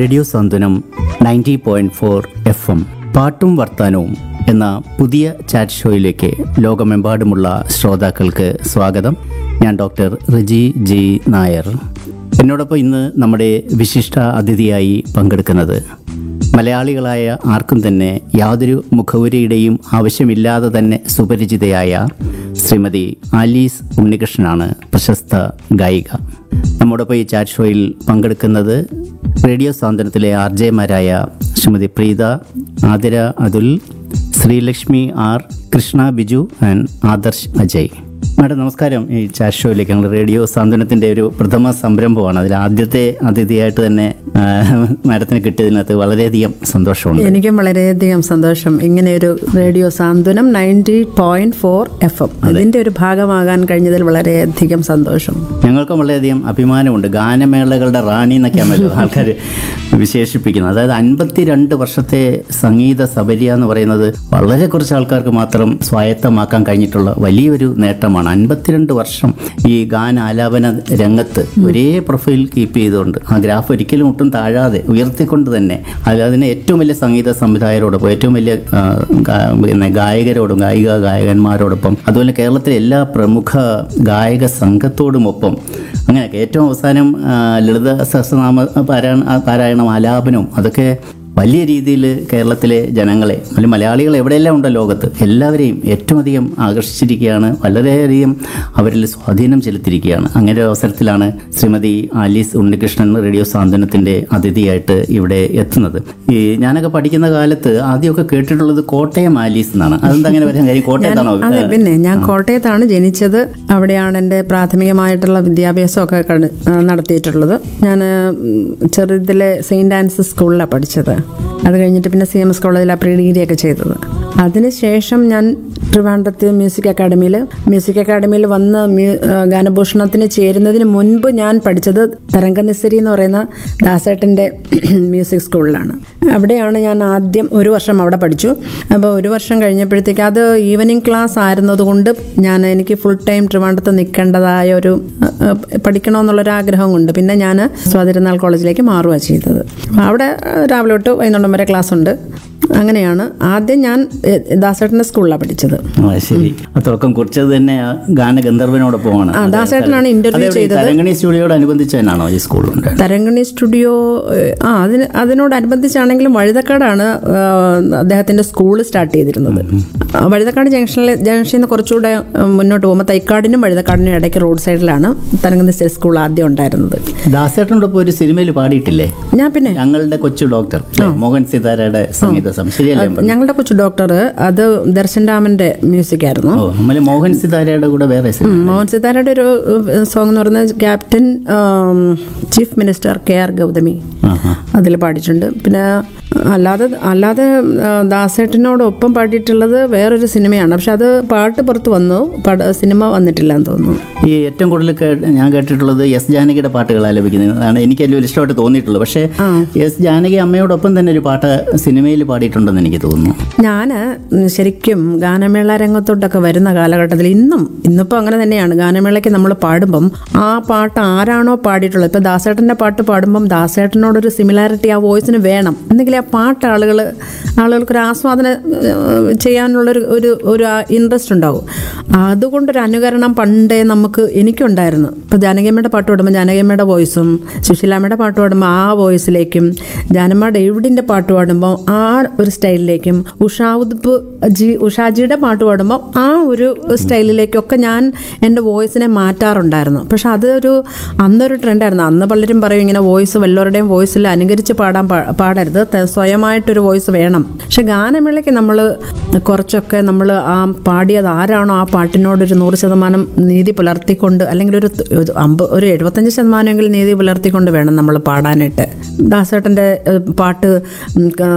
Radio Santhwanam ninety point four F M പാട്ടും വർത്താനവും എന്ന പുതിയ ചാറ്റ് ഷോയിലേക്ക് ലോകമെമ്പാടുമുള്ള ശ്രോതാക്കൾക്ക് സ്വാഗതം ഞാൻ ഡോക്ടർ റിജി ജി നായർ എന്നോടൊപ്പം ഇന്ന് നമ്മുടെ വിശിഷ്ട അതിഥിയായി പങ്കെടുക്കുന്നത് മലയാളികളായ ആർക്കും തന്നെ യാതൊരു മുഖവുരയുടെയും ആവശ്യമില്ലാതെ തന്നെ സുപരിചിതയായ ശ്രീമതി ആലീസ് ഉണ്ണികൃഷ്ണനാണ് പ്രശസ്ത ഗായിക നമ്മോടൊപ്പം ഈ ചാറ്റ് ഷോയിൽ പങ്കെടുക്കുന്നത് റേഡിയോ സാന്ത്വനത്തിലെ ആർ ജെമാരായ Shrimati Preetha Athira Athul Sreelakshmi R Krishna Biju and Adarsh Ajay madam നമസ്കാരം ഈ ചാറ്റ് ഷോയിലേക്ക് ഞങ്ങൾ റേഡിയോ സാന്ത്വനത്തിൻ്റെ ഒരു പ്രഥമ സംരംഭമാണ് അതിൽ ആദ്യത്തെ അതിഥിയായിട്ട് തന്നെ ആ, മാഡത്തിന് കിട്ടിയതിനകത്ത് വളരെയധികം സന്തോഷമുണ്ട് എനിക്കും വളരെയധികം സന്തോഷം ഇങ്ങനെ ഒരു radio Santhwanam ninety point four F M അതിന്റെ ഒരു ഭാഗമാകാൻ കഴിഞ്ഞതിൽ വളരെയധികം സന്തോഷം ഞങ്ങൾക്കും വളരെയധികം അഭിമാനമുണ്ട് ഗാനമേളകളുടെ റാണി എന്നൊക്കെയാണല്ലോ ആൾക്കാർ വിശേഷിപ്പിക്കുന്നത് അതായത് അൻപത്തിരണ്ട് വർഷത്തെ സംഗീത സബരിയ എന്ന് പറയുന്നത് വളരെ കുറച്ച് ആൾക്കാർക്ക് മാത്രം സ്വായത്തമാക്കാൻ കഴിഞ്ഞിട്ടുള്ള വലിയൊരു നേട്ടമാണ് അൻപത്തിരണ്ട് വർഷം ഈ ഗാന ആലാപന രംഗത്ത് ഒരേ പ്രൊഫൈൽ കീപ്പ് ചെയ്തുകൊണ്ട് ആ ഗ്രാഫ് ഒരിക്കലും ഒട്ടും താഴാതെ ഉയർത്തിക്കൊണ്ട് തന്നെ അതിൽ അതിന് ഏറ്റവും വലിയ സംഗീത സംവിധായകരോടൊപ്പം ഏറ്റവും വലിയ ആ, ഗാ- പിന്നെ ഗായകരോടും ഗായിക ഗായകന്മാരോടൊപ്പം അതുപോലെ കേരളത്തിലെ എല്ലാ പ്രമുഖ ഗായക സംഘത്തോടുമൊപ്പം അങ്ങനെയൊക്കെ ഏറ്റവും അവസാനം ആ, ലളിത സഹസ്രനാമ പാരായണ പാരായണം ആലാപനവും അതൊക്കെ വലിയ രീതിയിൽ കേരളത്തിലെ ജനങ്ങളെ അല്ലെങ്കിൽ മലയാളികൾ എവിടെയെല്ലാം ഉണ്ടോ ലോകത്ത് എല്ലാവരെയും ഏറ്റവും അധികം ആകർഷിച്ചിരിക്കുകയാണ് വളരെയധികം അവരിൽ സ്വാധീനം ചെലുത്തിയിരിക്കുകയാണ് അങ്ങനെ ഒരു അവസരത്തിലാണ് ശ്രീമതി ആലീസ് ഉണ്ണികൃഷ്ണൻ റേഡിയോ സാന്ത്വനത്തിൻ്റെ അതിഥിയായിട്ട് ഇവിടെ എത്തുന്നത് ഈ ഞാനൊക്കെ പഠിക്കുന്ന കാലത്ത് ആദ്യമൊക്കെ കേട്ടിട്ടുള്ളത് കോട്ടയം ആലീസ് എന്നാണ് അതെന്താ അങ്ങനെ വരാൻ കാര്യം കോട്ടയത്താണോ അതെ പിന്നെ ഞാൻ കോട്ടയത്താണ് ജനിച്ചത് അവിടെയാണ് എൻ്റെ പ്രാഥമികമായിട്ടുള്ള വിദ്യാഭ്യാസമൊക്കെ കണ്- ആ, നടത്തിയിട്ടുള്ളത് ഞാൻ ചെറുതിലെ സെയിൻറ്റ് ആൻസ് സ്കൂളിലാണ് പഠിച്ചത് അത് കഴിഞ്ഞിട്ട് പിന്നെ സി എം എസ് കോളേജിലാണ് പ്രീ ഡിഗ്രി ഒക്കെ ചെയ്തത് അതിനുശേഷം ഞാൻ ട്രിവാൻഡ്രത്ത് മ്യൂസിക് അക്കാഡമിയിൽ മ്യൂസിക് അക്കാഡമിയിൽ വന്ന് മ്യൂ- ആ, ഗാനഭൂഷണത്തിന് ചേരുന്നതിന് മുൻപ് ഞാൻ പഠിച്ചത് തരംഗനിസരി എന്ന് പറയുന്ന ദാസേട്ടൻ്റെ മ്യൂസിക് സ്കൂളിലാണ് അവിടെയാണ് ഞാൻ ആദ്യം ഒരു വർഷം അവിടെ പഠിച്ചു അപ്പോൾ ഒരു വർഷം കഴിഞ്ഞപ്പോഴത്തേക്ക് അത് ഈവനിങ് ക്ലാസ് ആയിരുന്നതുകൊണ്ട് ഞാൻ എനിക്ക് ഫുൾ ടൈം ട്രിവാൻഡ്രത്ത് നിൽക്കേണ്ടതായ ഒരു അഹ്, അഹ്, പഠിക്കണമെന്നുള്ളൊരു ആഗ്രഹം കൊണ്ട് പിന്നെ ഞാൻ സ്വാതിരുന്നാൾ കോളേജിലേക്ക് മാറുകയാണ് ചെയ്തത് അവിടെ അഹ്, രാവിലെ തൊട്ട് വൈകുന്നേരം വരെ ക്ലാസ് ഉണ്ട് അങ്ങനെയാണ് ആദ്യം ഞാൻ എ- ദാസേട്ടൻ്റെ സ്കൂളിലാണ് പഠിച്ചത് ആ ശരി ആ തുടക്കം കുറിച്ചത് തന്നെ ആ ഗാനഗന്ധർവനോടൊപ്പമാണ് ആ ദാസേട്ടനാണ് ഇന്റർവ്യൂ ചെയ്തത് തരങ്കണി സ്റ്റുഡിയോട് അനുബന്ധിച്ച് തന്നെയാണോ ഈ സ്കൂളുണ്ട് തരംഗിണി സ്റ്റുഡിയോ ഏഹ്, ആ അതിന് അതിനോടനുബന്ധിച്ചാണെങ്കിലും വഴുതക്കാടാണ് ആഹ്, അദ്ദേഹത്തിന്റെ സ്കൂൾ സ്റ്റാർട്ട് ചെയ്തിരുന്നത് ആ, വഴുതക്കാട് ജംഗ്ഷനിൽ ജംഗ്ഷനിൽ നിന്ന് കുറച്ചുകൂടെ ഉം, മുന്നോട്ട് പോകുമ്പോൾ തൈക്കാടിനും വഴുതക്കാടിനും ഇടയ്ക്ക് റോഡ് സൈഡിലാണ് തരംഗിണി സ്കൂൾ ആദ്യം ഉണ്ടായിരുന്നത് ദാസേട്ടനോടൊപ്പം ഒരു സിനിമയിൽ പാടിയിട്ടില്ലേ ഞാൻ പിന്നെ ഞങ്ങളുടെ കൊച്ചു ഡോക്ടർ അല്ലേ? മോഹൻ സിതാരയുടെ സംഗീത സം ശരിയല്ലേ ഞങ്ങളുടെ കൊച്ചു ഡോക്ടർ അത് ദർശൻ രാമന്റെ മ്യൂസിക് ആയിരുന്നു ഓ നമ്മൾ മോഹൻ സിതാരയുടെ കൂടെ വേറെ സിനിമ മോഹൻ സിതാരയുടെ ഒരു സോങ് എന്ന് പറയുന്നത് captain um, chief minister K R Gautami ആഹാ. അതിൽ പാടിയിട്ടുണ്ട് പിന്നെ അല്ലാതെ അല്ലാതെ ആ, ദാസേട്ടനോടൊപ്പം പാടിയിട്ടുള്ളത് വേറൊരു സിനിമയാണ് പക്ഷെ അത് പാട്ട് പുറത്ത് വന്നു പട- സിനിമ വന്നിട്ടില്ല എന്ന് തോന്നുന്നു ഈ ഏറ്റവും കൂടുതൽ കേ- ഞാൻ കേട്ടിട്ടുള്ളത് എസ് ജാനകിയുടെ പാട്ടുകൾ ആലപിക്കുന്നത് അതാണ് എനിക്ക് അതിൽ ഇഷ്ടമായിട്ട് തോന്നിയിട്ടുള്ളത് പക്ഷേ എസ് ജാനകി അമ്മയോടൊപ്പം തന്നെ ഒരു പാട്ട് സിനിമയിൽ പാടിയിട്ടുണ്ടെന്ന് എനിക്ക് തോന്നുന്നു ഞാൻ ശരിക്കും ഗാനമേള രംഗത്തോട്ടൊക്കെ വരുന്ന കാലഘട്ടത്തിൽ ഇന്നും ഇന്നിപ്പോൾ അങ്ങനെ തന്നെയാണ് ഗാനമേളയ്ക്ക് നമ്മൾ പാടുമ്പം ആ പാട്ട് ആരാണോ പാടിയിട്ടുള്ളത് ഇപ്പോൾ ദാസേട്ടൻ്റെ പാട്ട് പാടുമ്പം ദാസേട്ടനോടൊരു സിമിലാരിറ്റി ആ വോയിസിന് വേണം എന്നെങ്കിൽ ആ പാട്ട് ആളുകൾ ആളുകൾക്കൊരു ആസ്വാദനം ഏഹ്, ചെയ്യാനുള്ളൊരു ഒരു ഒരു ഇൻട്രസ്റ്റ് ഉണ്ടാവും അതുകൊണ്ടൊരു അനുകരണം പണ്ടേ നമുക്ക് എനിക്കുണ്ടായിരുന്നു ഇപ്പോൾ ജാനകിയമ്മയുടെ പാട്ട് പാടുമ്പോൾ ജാനകിയമ്മയുടെ വോയിസും സുശീലാമ്മയുടെ പാട്ട് പാടുമ്പോൾ ആ വോയിസിലേക്കും ജാനമ്മ ഡേവിഡിൻ്റെ പാട്ട് പാടുമ്പോൾ ആ ഒരു സ്റ്റൈലിലേക്കും ഉഷാ ഉദ്പ്പ് ജി ഉഷാജിയുടെ പാട്ട് പാടുമ്പോൾ ആ ഒരു സ്റ്റൈലിലേക്കൊക്കെ ഞാൻ എൻ്റെ വോയിസിനെ മാറ്റാറുണ്ടായിരുന്നു പക്ഷെ അതൊരു അന്നൊരു ട്രെൻഡായിരുന്നു അന്ന് പലരും പറയും ഇങ്ങനെ വോയിസ് വല്ലവരുടെയും വോയിസിൽ അനുകരിച്ച് പാടാൻ പാ- പാടരുത് ത- സ്വയമായിട്ടൊരു വോയിസ് വേണം പക്ഷെ ഗാനമേളയ്ക്ക് നമ്മൾ കുറച്ചൊക്കെ നമ്മൾ ആ പാടിയത് ആരാണോ ആ പാട്ടിനോടൊരു നൂറ് ശതമാനം നീതി പുലർത്തിക്കൊണ്ട് അല്ലെങ്കിൽ ഒരു ത- ഒരു അമ്പ ഒരു എഴുപത്തഞ്ച് ശതമാനമെങ്കിലും നീതി പുലർത്തിക്കൊണ്ട് വേണം നമ്മൾ പാടാനായിട്ട് ദാസേട്ടൻ്റെ ഏഹ്, പാട്ട് ഉം, ക-